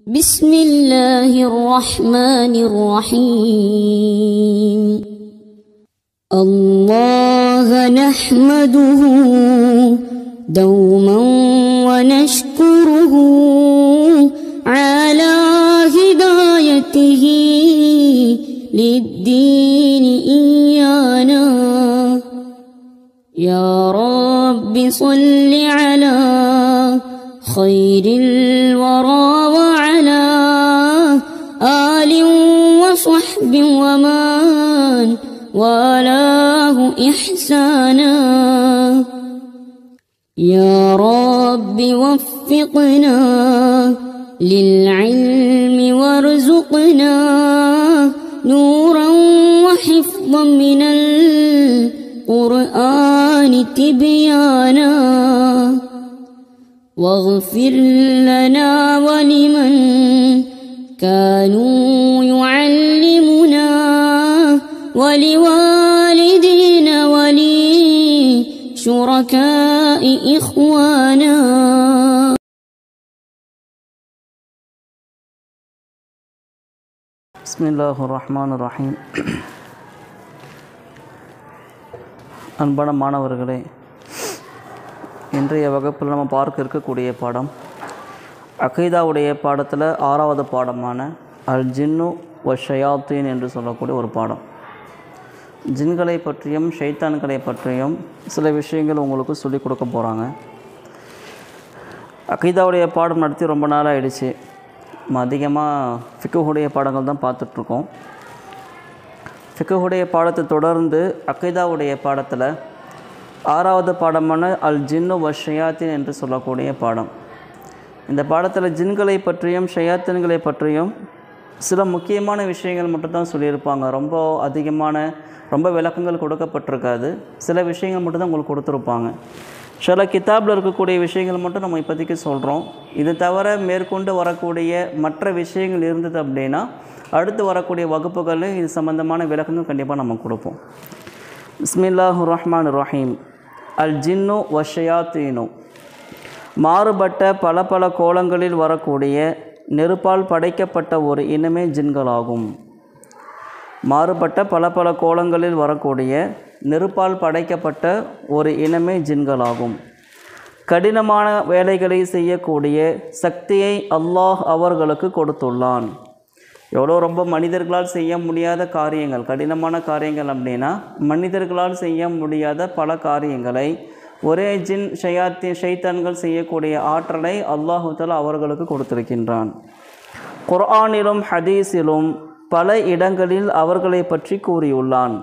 بسم الله الرحمن الرحيم الله نحمده دوما ونشكره على هدايته للدين إيانا يا رب صل على خير الورى وعلى آل وصحب ومن والاه إحسانا يا رب وفقنا للعلم وارزقنا نورا وحفظا من القرآن تبيانا واغفر لنا ولمن كانوا يعلمنا ولوالدينا ولشركاء إخوانا பிஸ்மில்லாஹ் ரஹ்மான் ரஹீம் அன்பான மாணவர்களே இன்றைய வகுப்பில் நம்ம பார்க்க இருக்கக்கூடிய பாடம் அகைதாவுடைய பாடத்தில் ஆறாவது பாடமான அல் ஜின்னு வ ஷயாத்தீன் என்று சொல்லக்கூடிய ஒரு பாடம் ஜின்களை பற்றியும் ஷைத்தான்களை பற்றியும் சில விஷயங்கள் உங்களுக்கு சொல்லிக் கொடுக்க போகிறாங்க அகைதாவுடைய பாடம் நடத்தி ரொம்ப நாள் ஆயிடுச்சு நம்ம அதிகமாக ஃபிக்குடைய பாடங்கள் தான் பார்த்துட்ருக்கோம் ஃபிக்குடைய பாடத்தை தொடர்ந்து அகைதாவுடைய பாடத்தில் ஆறாவது பாடமான அல் ஜின்னு வ ஷயாத்தின் என்று சொல்லக்கூடிய பாடம் இந்த பாடத்தில் ஜின்களை பற்றியும் ஷயாத்தின்களை பற்றியும் சில முக்கியமான விஷயங்கள் மட்டும்தான் சொல்லியிருப்பாங்க ரொம்ப அதிகமான ரொம்ப விளக்கங்கள் கொடுக்கப்பட்டிருக்காது சில விஷயங்கள் மட்டும்தான் உங்களுக்கு கொடுத்துருப்பாங்க சில கிதாபில் இருக்கக்கூடிய விஷயங்கள் மட்டும் நம்ம இப்போதைக்கு சொல்கிறோம் இது தவிர மேற்கொண்டு வரக்கூடிய மற்ற விஷயங்கள் இருந்தது அப்படின்னா அடுத்து வரக்கூடிய வகுப்புகளில் இது சம்பந்தமான விளக்கங்கள் கண்டிப்பாக நம்ம கொடுப்போம் பிஸ்மில்லாஹு ரஹ்மான் ரஹீம் அல் ஜின்னு வஷயாத்தீனு மாறுபட்ட பல பல கோலங்களில் வரக்கூடிய நெருப்பால் படைக்கப்பட்ட ஒரு இனமே ஜின்களாகும் மாறுபட்ட பல பல கோலங்களில் வரக்கூடிய நெருப்பால் படைக்கப்பட்ட ஒரு இனமே ஜின்களாகும் கடினமான வேலைகளை செய்யக்கூடிய சக்தியை அல்லாஹ் அவர்களுக்கு கொடுத்துள்ளான் எவ்வளோ ரொம்ப மனிதர்களால் செய்ய முடியாத காரியங்கள் கடினமான காரியங்கள் அப்படின்னா மனிதர்களால் செய்ய முடியாத பல காரியங்களை ஒரே ஜின் ஷயாத்தி ஷைத்தான்கள் செய்யக்கூடிய ஆற்றலை அல்லாஹு தஆலா அவர்களுக்கு கொடுத்திருக்கின்றான் குர்ஆனிலும் ஹதீஸிலும் பல இடங்களில் அவர்களை பற்றி கூறியுள்ளான்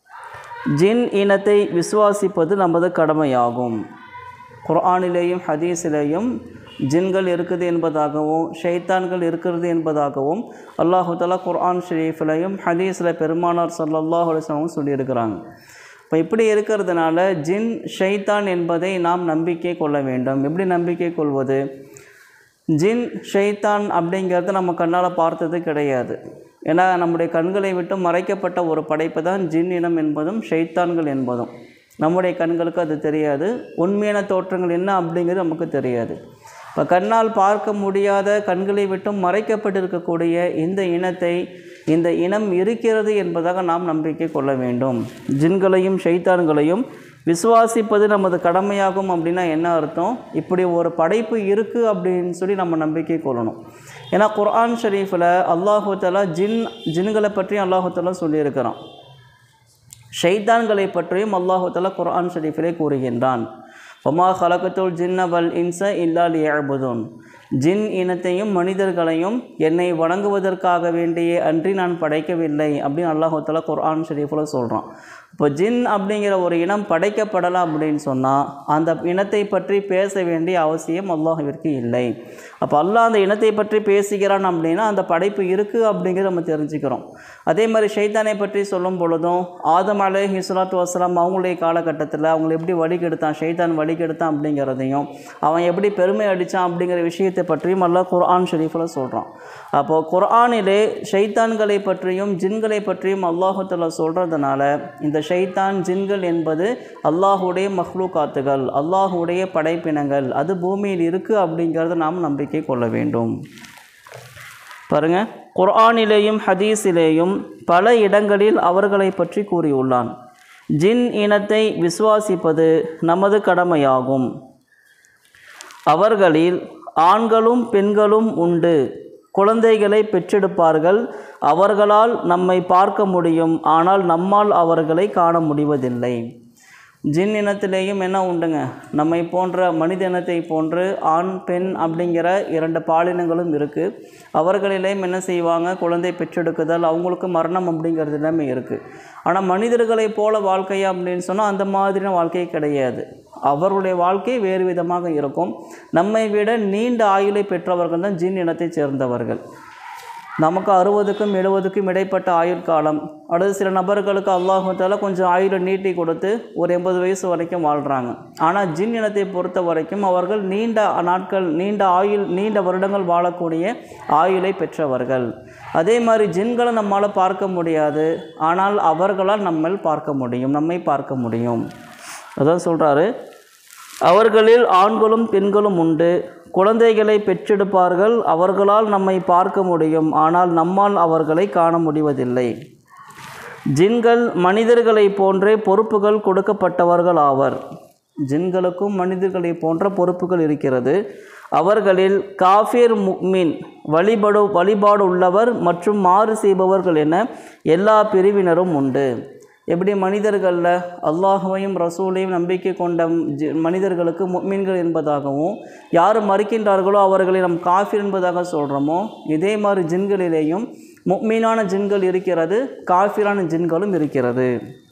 ஜின் இனத்தை விசுவாசிப்பது நமது கடமையாகும் குர்ஆனிலேயும் ஹதீஸிலேயும் ஜின்கள் இருக்குது என்பதாகவும் ஷைத்தான்கள் இருக்கிறது என்பதாகவும் அல்லாஹு தலா குர்ஆன் ஷெரீஃபிலையும் ஹதீஸில் பெருமானார் சல்லல்லாஹு அலைஹி வஸல்லம் சொல்லியிருக்கிறாங்க இப்போ இப்படி இருக்கிறதுனால ஜின் ஷைத்தான் என்பதை நாம் நம்பிக்கை கொள்ள வேண்டும் எப்படி நம்பிக்கை கொள்வது ஜின் ஷைத்தான் அப்படிங்கிறத நம்ம கண்ணால் பார்த்தது கிடையாது ஏன்னா நம்முடைய கண்களை விட்டு மறைக்கப்பட்ட ஒரு படைப்பு தான் ஜின் இனம் என்பதும் ஷைத்தான்கள் என்பதும் நம்முடைய கண்களுக்கு அது தெரியாது உண்மையான தோற்றங்கள் என்ன அப்படிங்கிறது நமக்கு தெரியாது இப்போ கண்ணால் பார்க்க முடியாத கண்களை விட்டும் மறைக்கப்பட்டிருக்கக்கூடிய இந்த இனத்தை இந்த இனம் இருக்கிறது என்பதாக நாம் நம்பிக்கை கொள்ள வேண்டும் ஜின்களையும் ஷைத்தான்களையும் விசுவாசிப்பது நமது கடமையாகும் அப்படின்னா என்ன அர்த்தம் இப்படி ஒரு படைப்பு இருக்குது அப்படின்னு சொல்லி நம்ம நம்பிக்கை கொள்ளணும் ஏன்னா குர்ஆன் ஷரீஃபில் அல்லாஹு தலா ஜின் ஜின்களை பற்றியும் அல்லாஹு தலா சொல்லியிருக்கிறான் ஷைத்தான்களை பற்றியும் அல்லாஹு தலா குர்ஆன் ஷரீஃபிலே கூறுகின்றான் ஒமா ஹலகத்துல் ஜின்ன வல் இன்ச இல்லா லியபுதுன் ஜின் இனத்தையும் மனிதர்களையும் என்னை வணங்குவதற்காக வேண்டியே அன்றி நான் படைக்கவில்லை அப்படின்னு அல்லாஹு தலா குர்ஆன் ஷரீஃபில் சொல்கிறான் இப்போ ஜின் அப்படிங்கிற ஒரு இனம் படைக்கப்படலாம் அப்படின்னு சொன்னால் அந்த இனத்தை பற்றி பேச வேண்டிய அவசியம் அல்லாஹுவிற்கு இல்லை அப்போ அல்லாஹ் அந்த இனத்தை பற்றி பேசுகிறான் அப்படின்னா அந்த படைப்பு இருக்குது அப்படிங்கிறத நம்ம தெரிஞ்சுக்கிறோம் அதே மாதிரி ஷைத்தானை பற்றி சொல்லும் பொழுதும் ஆதம் அலை ஹிஸ்லாத்து வசலாம் அவங்களுடைய காலகட்டத்தில் அவங்களை எப்படி வழிகெடுத்தான் ஷைத்தான் வழிகெடுத்தான் அப்படிங்கிறதையும் அவன் எப்படி பெருமை அடித்தான் அப்படிங்கிற விஷயத்தை பற்றியும் அல்லாஹ் குர்ஆன் ஷரீஃபில் சொல்கிறான் அப்போது குர்ஆனிலே ஷைத்தான்களை பற்றியும் ஜின்களை பற்றியும் அல்லாஹுத்தலா சொல்கிறதுனால இந்த ஷைத்தான் ஜின்கள் என்பது அல்லாஹுடைய மஹ்லூகாத்துகள் அல்லாஹுடைய படைப்பினங்கள் அது பூமியில் இருக்குது அப்படிங்கிறத நாம் நம்பிக்கை கொள்ள வேண்டும் பாருங்க குர்ஆனிலேயும் ஹதீஸிலேயும் பல இடங்களில் அவர்களை பற்றி கூறியுள்ளான் ஜின் இனத்தை விசுவாசிப்பது நமது கடமையாகும் அவர்களில் ஆண்களும் பெண்களும் உண்டு குழந்தைகளை பெற்றெடுப்பார்கள் அவர்களால் நம்மை பார்க்க முடியும் ஆனால் நம்மால் அவர்களை காண முடிவதில்லை ஜின் இனத்திலேயும் என்ன உண்டுங்க நம்மை போன்ற மனித இனத்தை போன்று ஆண் பெண் அப்படிங்கிற இரண்டு பாலினங்களும் இருக்குது அவர்களிலேயும் என்ன செய்வாங்க குழந்தை பெற்றெடுக்குதல் அவங்களுக்கு மரணம் அப்படிங்கிறது எல்லாமே இருக்குது ஆனால் மனிதர்களைப் போல வாழ்க்கையா அப்படின்னு சொன்னால் அந்த மாதிரியான வாழ்க்கை கிடையாது அவருடைய வாழ்க்கை வேறு விதமாக இருக்கும் நம்மை விட நீண்ட ஆயுளை பெற்றவர்கள் தான் ஜின் இனத்தைச் சேர்ந்தவர்கள் நமக்கு அறுபதுக்கும் எழுபதுக்கும் இடைப்பட்ட ஆயுள் காலம் அடுத்து சில நபர்களுக்கு அல்லாஹால கொஞ்சம் ஆயுளை நீட்டி கொடுத்து ஒரு எண்பது வயசு வரைக்கும் வாழ்கிறாங்க ஆனால் ஜின் இனத்தை பொறுத்த வரைக்கும் அவர்கள் நீண்ட நாட்கள் நீண்ட ஆயுள் நீண்ட வருடங்கள் வாழக்கூடிய ஆயுளை பெற்றவர்கள் அதே மாதிரி ஜின்களை நம்மால் பார்க்க முடியாது ஆனால் அவர்களால் நம்மள் பார்க்க முடியும் நம்மை பார்க்க முடியும் அதான் சொல்கிறாரு அவர்களில் ஆண்களும் பெண்களும் உண்டு குழந்தைகளை பெற்றெடுப்பார்கள் அவர்களால் நம்மை பார்க்க முடியும் ஆனால் நம்மால் அவர்களை காண முடிவதில்லை ஜின்கள் மனிதர்களைப் போன்றே பொறுப்புகள் கொடுக்கப்பட்டவர்கள் ஆவர் ஜின்களுக்கும் மனிதர்களைப் போன்ற பொறுப்புகள் இருக்கிறது அவர்களில் காஃபிர் முக்மின் வழிபடு வழிபாடு உள்ளவர் மற்றும் மாறு செய்பவர்கள் என எல்லா பிரிவினரும் உண்டு எப்படி மனிதர்களில் அல்லாஹுவையும் ரசூலையும் நம்பிக்கை கொண்ட ஜி மனிதர்களுக்கு முக்மீன்கள் என்பதாகவும் யார் மறுக்கின்றார்களோ அவர்களை நம் காஃபிர் என்பதாக சொல்கிறோமோ இதே மாதிரி ஜின்களிலேயும் முக்மீனான ஜின்கள் இருக்கிறது காஃபிரான ஜின்களும் இருக்கிறது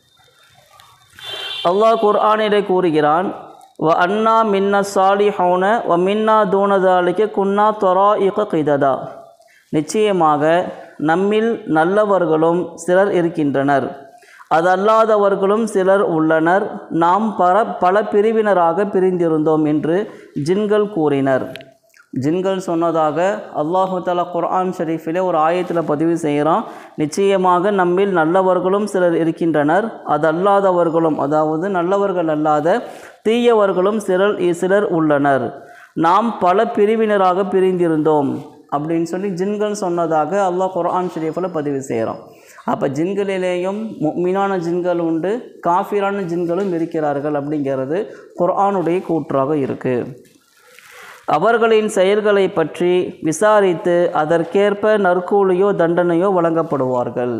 அல்லாஹ் குர்ஆனிலே கூறுகிறான் வ அன்னா மின்ன சாலி ஹவுன வ மின்னா தூனதாலிக்க குன்னா தொரா இக கிததா நிச்சயமாக நம்மில் நல்லவர்களும் சிலர் இருக்கின்றனர் அதல்லாதவர்களும் சிலர் உள்ளனர் நாம் பல பல பிரிவினராக பிரிந்திருந்தோம் என்று ஜின்கள் கூறினர் ஜின்கள் சொன்னதாக அல்லாஹு தலா குர்ஆன் ஷரீஃபிலே ஒரு ஆயத்தில் பதிவு செய்கிறான் நிச்சயமாக நம்மில் நல்லவர்களும் சிலர் இருக்கின்றனர் அதல்லாதவர்களும் அதாவது நல்லவர்கள் அல்லாத தீயவர்களும் சிலர் சிலர் உள்ளனர் நாம் பல பிரிவினராக பிரிந்திருந்தோம் அப்படின்னு சொல்லி ஜின்கள் சொன்னதாக அல்லாஹ் குர்ஆன் ஷரீஃபில் பதிவு செய்கிறான் அப்போ ஜின்களிலேயும் மீனான ஜின்கள் உண்டு காஃபிரான ஜின்களும் இருக்கிறார்கள் அப்படிங்கிறது குர்ஆனுடைய கூற்றாக இருக்குது அவர்களின் செயல்களை பற்றி விசாரித்து அதற்கேற்ப நற்கூலியோ தண்டனையோ வழங்கப்படுவார்கள்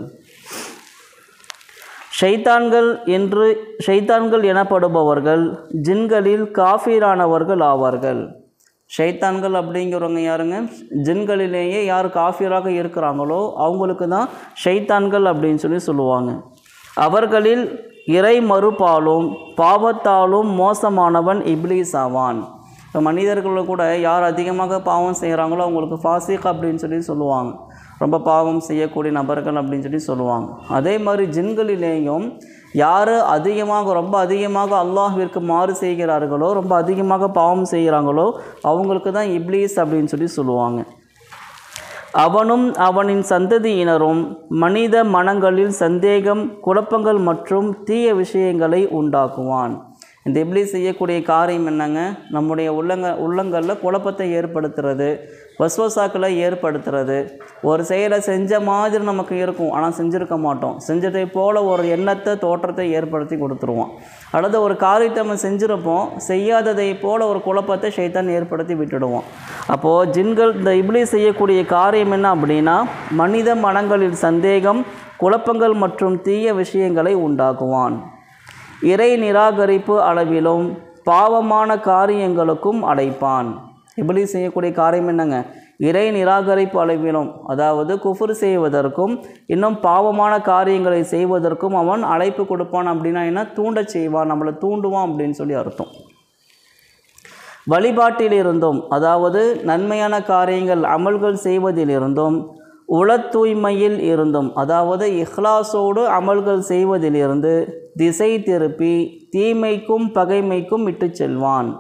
ஷைத்தான்கள் என்று ஷைத்தான்கள் எனப்படுபவர்கள் ஜின்களில் காஃபீரானவர்கள் ஆவார்கள் ஷைத்தான்கள் அப்படிங்கிறவங்க யாருங்க ஜின்களிலேயே யார் காஃபியராக இருக்கிறாங்களோ அவங்களுக்கு தான் ஷைத்தான்கள் அப்படின்னு சொல்லி சொல்லுவாங்க அவர்களில் இறை மறுபாலும் பாவத்தாலும் மோசமானவன் இப்லீஸ் ஆவான் இப்போ மனிதர்களில் கூட யார் அதிகமாக பாவம் செய்கிறாங்களோ அவங்களுக்கு ஃபாசிக் அப்படின்னு சொல்லி சொல்லுவாங்க ரொம்ப பாவம் செய்யக்கூடிய நபர்கள் அப்படின்னு சொல்லி சொல்லுவாங்க அதே மாதிரி ஜின்களிலேயும் யார் அதிகமாக ரொம்ப அதிகமாக அல்லாஹ்விற்கு மாறு செய்கிறார்களோ ரொம்ப அதிகமாக பாவம் செய்கிறாங்களோ அவங்களுக்கு தான் இப்லீஸ் அப்படின்னு சொல்லி சொல்லுவாங்க அவனும் அவனின் சந்ததியினரும் மனித மனங்களில் சந்தேகம் குழப்பங்கள் மற்றும் தீய விஷயங்களை உண்டாக்குவான் இந்த இப்லீஸ் செய்யக்கூடிய காரியம் என்னங்க நம்முடைய உள்ளங்க உள்ளங்களில் குழப்பத்தை ஏற்படுத்துறது வஸ்வசாக்களை ஏற்படுத்துறது ஒரு செயலை செஞ்ச மாதிரி நமக்கு இருக்கும் ஆனால் செஞ்சுருக்க மாட்டோம் செஞ்சதை போல் ஒரு எண்ணத்தை தோற்றத்தை ஏற்படுத்தி கொடுத்துருவோம் அல்லது ஒரு காரியத்தை நம்ம செஞ்சுருப்போம் செய்யாததை போல் ஒரு குழப்பத்தை ஷைத்தான் ஏற்படுத்தி விட்டுடுவோம் அப்போது ஜின்கள் இந்த இப்லீஸ் செய்யக்கூடிய காரியம் என்ன அப்படின்னா மனித மனங்களில் சந்தேகம் குழப்பங்கள் மற்றும் தீய விஷயங்களை உண்டாக்குவான் இறை நிராகரிப்பு அளவிலும் பாவமான காரியங்களுக்கும் அடைப்பான் இப்படி செய்யக்கூடிய காரியம் என்னங்க இறை நிராகரிப்பு அளவிலும் அதாவது குஃபுர் செய்வதற்கும் இன்னும் பாவமான காரியங்களை செய்வதற்கும் அவன் அழைப்பு கொடுப்பான் அப்படின்னா என்ன தூண்டச் செய்வான் நம்மளை தூண்டுவான் அப்படின்னு சொல்லி அர்த்தம் வழிபாட்டிலிருந்தும் அதாவது நன்மையான காரியங்கள் அமல்கள் செய்வதிலிருந்தும் உள தூய்மையில் இருந்தும் அதாவது இஹ்லாஸோடு அமல்கள் செய்வதிலிருந்து திசை திருப்பி தீமைக்கும் பகைமைக்கும் இட்டு செல்வான்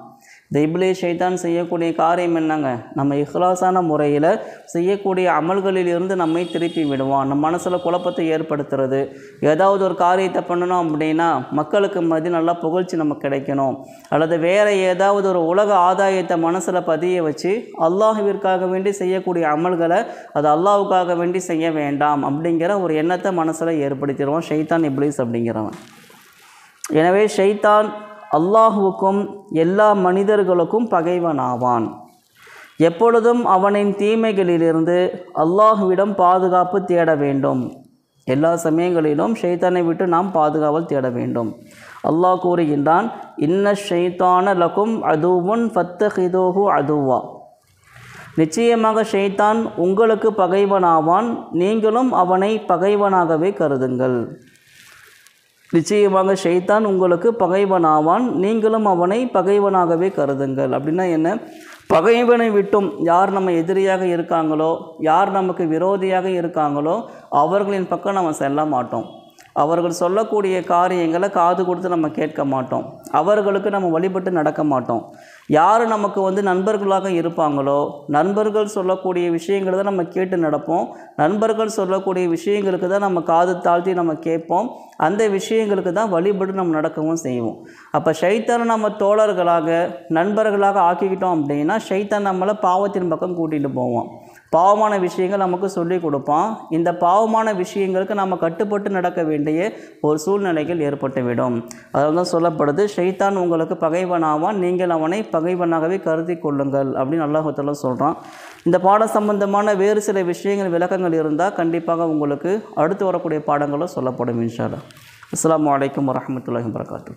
இந்த இப்ளே ஷைத்தான் செய்யக்கூடிய காரியம் என்னங்க நம்ம இஹ்லாஸான முறையில் செய்யக்கூடிய அமல்களில் இருந்து நம்மை திருப்பி விடுவான் நம்ம மனசில் குழப்பத்தை ஏற்படுத்துறது ஏதாவது ஒரு காரியத்தை பண்ணணும் அப்படின்னா மக்களுக்கு மதி நல்லா புகழ்ச்சி நமக்கு கிடைக்கணும் அல்லது வேறு ஏதாவது ஒரு உலக ஆதாயத்தை மனசில் பதிய வச்சு அல்லாஹுவிற்காக வேண்டி செய்யக்கூடிய அமல்களை அது அல்லாஹுக்காக வேண்டி செய்ய வேண்டாம் அப்படிங்கிற ஒரு எண்ணத்தை மனசில் ஏற்படுத்திடுவான் ஷைத்தான் இப்ளீஸ் அப்படிங்கிறவன் எனவே ஷைத்தான் அல்லாஹுவுக்கும் எல்லா மனிதர்களுக்கும் பகைவனாவான் எப்பொழுதும் அவனின் தீமைகளிலிருந்து அல்லாஹுவிடம் பாதுகாப்பு தேட வேண்டும் எல்லா சமயங்களிலும் ஷைத்தானை விட்டு நாம் பாதுகாவல் தேட வேண்டும் அல்லாஹ் கூறுகின்றான் இன்ன ஷைத்தான லகும் அதுவுன் ஃபத்தஹிதோஹு அதுவா நிச்சயமாக ஷைத்தான் உங்களுக்கு பகைவனாவான் நீங்களும் அவனை பகைவனாகவே கருதுங்கள் நிச்சயமாக ஷைத்தான் உங்களுக்கு பகைவனாவான் நீங்களும் அவனை பகைவனாகவே கருதுங்கள் அப்படின்னா என்ன பகைவனை விட்டும் யார் நம்ம எதிரியாக இருக்காங்களோ யார் நமக்கு விரோதியாக இருக்காங்களோ அவர்களின் பக்கம் நம்ம செல்ல மாட்டோம் அவர்கள் சொல்லக்கூடிய காரியங்களை காது கொடுத்து நம்ம கேட்க மாட்டோம் அவர்களுக்கு நம்ம வழிபட்டு நடக்க மாட்டோம் யார் நமக்கு வந்து நண்பர்களாக இருப்பாங்களோ நண்பர்கள் சொல்லக்கூடிய விஷயங்களை தான் நம்ம கேட்டு நடப்போம் நண்பர்கள் சொல்லக்கூடிய விஷயங்களுக்கு தான் நம்ம காது தாழ்த்தி நம்ம கேட்போம் அந்த விஷயங்களுக்கு தான் வழிபட்டு நம்ம நடக்கவும் செய்வோம் அப்போ ஷைத்தானை நம்ம தோழர்களாக நண்பர்களாக ஆக்கிக்கிட்டோம் அப்படின்னா ஷைத்தான் நம்மளை பாவத்தின் பக்கம் கூட்டிகிட்டு போவோம் பாவமான விஷயங்கள் நமக்கு சொல்லி கொடுப்பான் இந்த பாவமான விஷயங்களுக்கு நம்ம கட்டுப்பட்டு நடக்க வேண்டிய ஒரு சூழ்நிலைகள் ஏற்பட்டுவிடும் அதில் தான் சொல்லப்படுது ஷைத்தான் உங்களுக்கு பகைவனாவான் நீங்கள் அவனை பகைவனாகவே கருதி கொள்ளுங்கள் அப்படின்னு அல்லாஹுத்தலா சொல்கிறான் இந்த பாடம் சம்பந்தமான வேறு சில விஷயங்கள் விளக்கங்கள் இருந்தால் கண்டிப்பாக உங்களுக்கு அடுத்து வரக்கூடிய பாடங்களும் சொல்லப்படும் இன்ஷால்லா அஸ்ஸலாமு அலைக்கும் வரஹ்மத்துல்லாஹி வபரகாத்துஹு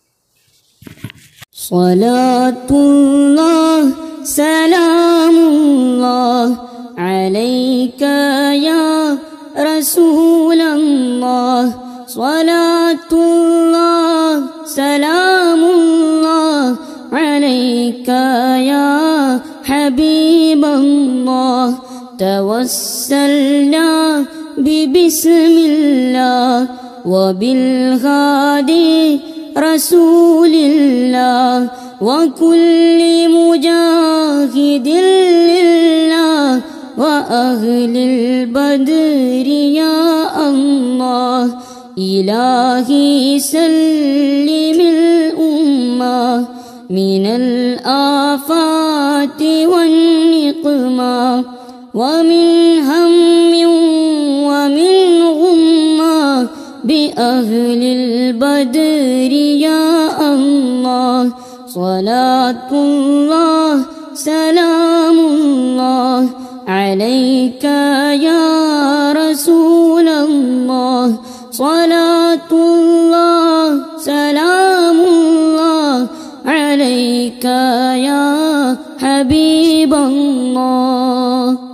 صلاة الله سلام الله عليك يا رسول الله صلاة الله سلام الله عليك يا حبيب الله توسلنا ببسم الله وبالغادي رسول الله وكل مجاهد لله وأهل البدر يا الله إلهي سلم الأمة من الآفات والنقمة ومن هم ومن غمة بأهل البدر يا الله صلاة الله سلام الله عليك يا رسول الله صلاة الله سلام الله عليك يا حبيب الله